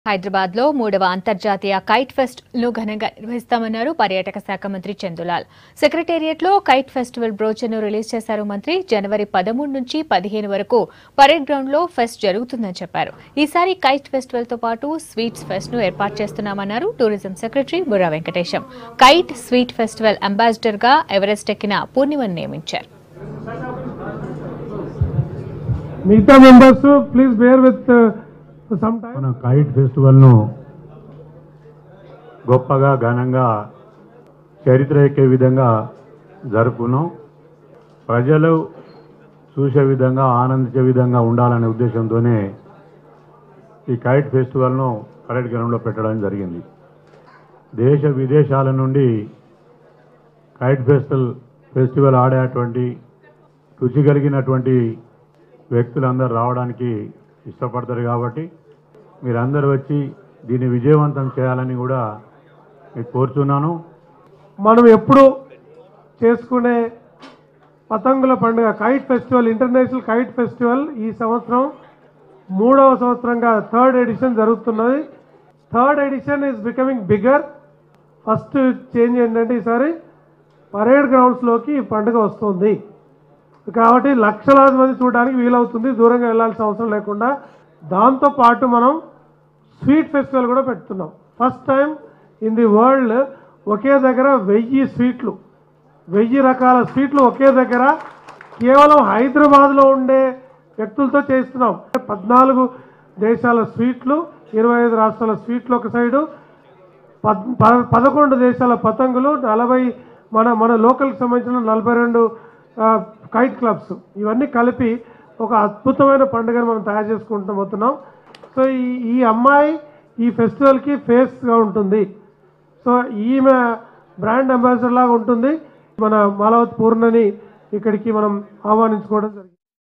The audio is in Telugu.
హైదరాబాద్ లో మూడవ అంతర్జాతీయ కైట్ ఫెస్ట్ ను ఘనంగా నిర్వహిస్తామన్నారు పర్యాటక శాఖ మంత్రి చందులాల్ సెక్రటేరియట్ లో కైట్ ఫెస్టివల్ బ్రోచర్ ను రిలీజ్ చేశారు మంత్రి జనవరి పదమూడు నుంచి పదిహేను వరకు పరేడ్ గ్రౌండ్ లో ఫెస్ట్ జరుగుతుందని చెప్పారు ఈసారి కైట్ ఫెస్టివల్ తో పాటు స్వీట్స్ ఫెస్ట్ ను ఏర్పాటు చేస్తున్నామన్నారు tourism secretary Burra Venkatesham kite sweet festival ambassador గా ఎవరెస్ట్ ఎక్కిన పూర్ణిమను నియమించారు మిగతా members please bear with some time మన కైట్ ఫెస్టివల్ను గొప్పగా ఘనంగా చరిత్ర ఎక్కే విధంగా జరుపుకున్నాం ప్రజలు చూసే విధంగా ఆనందించే విధంగా ఉండాలనే ఉద్దేశంతోనే ఈ కైట్ ఫెస్టివల్ను పరేడ్ గ్రౌండ్లో పెట్టడం జరిగింది దేశ విదేశాల నుండి కైట్ ఫెస్టివల్ ఫెస్టివల్ ఆడేటువంటి రుచి కలిగినటువంటి వ్యక్తులందరూ రావడానికి ఇష్టపడతారు కాబట్టి మీరందరూ వచ్చి దీన్ని విజయవంతం చేయాలని కూడా మీకు కోరుతున్నాను మనం ఎప్పుడు చేసుకునే పతంగుల పండుగ kite festival international kite festival ఈ సంవత్సరం మూడవ సంవత్సరంగా థర్డ్ ఎడిషన్ జరుగుతున్నది third edition is becoming bigger first change ఏంటంటే ఈసారి పరేడ్ గ్రౌండ్స్లోకి ఈ పండుగ వస్తుంది కాబట్టి లక్షలాది మంది చూడడానికి వీలవుతుంది దూరంగా వెళ్ళాల్సిన అవసరం లేకుండా దాంతో పాటు మనం స్వీట్ ఫెస్టివల్ కూడా పెడుతున్నాం first time in the world ఒకే దగ్గర వెయ్యి స్వీట్లు వెయ్యి రకాల స్వీట్లు ఒకే దగ్గర కేవలం హైదరాబాద్లో ఉండే వ్యక్తులతో చేస్తున్నాం పద్నాలుగు దేశాల స్వీట్లు ఇరవై ఐదు రాష్ట్రాల స్వీట్లు ఒక సైడు పద్ ప- పదకొండు దేశాల పతంగులు నలభై మన మన లోకల్కి సంబంధించిన నలభై రెండు ఆ, కైట్ క్లబ్స్ ఇవన్నీ కలిపి ఒక అద్భుతమైన పండుగను మనం తయారు చేసుకుంటూ పోతున్నాం సో ఈ ఈ అమ్మాయి ఈ ఫెస్టివల్కి ఫేస్గా ఉంటుంది సో ఈమె బ్రాండ్ అంబాసిడర్ లాగా ఉంటుంది మన మాలవత్ పూర్ణని ఇక్కడికి మనం ఆహ్వానించుకోవడం జరిగింది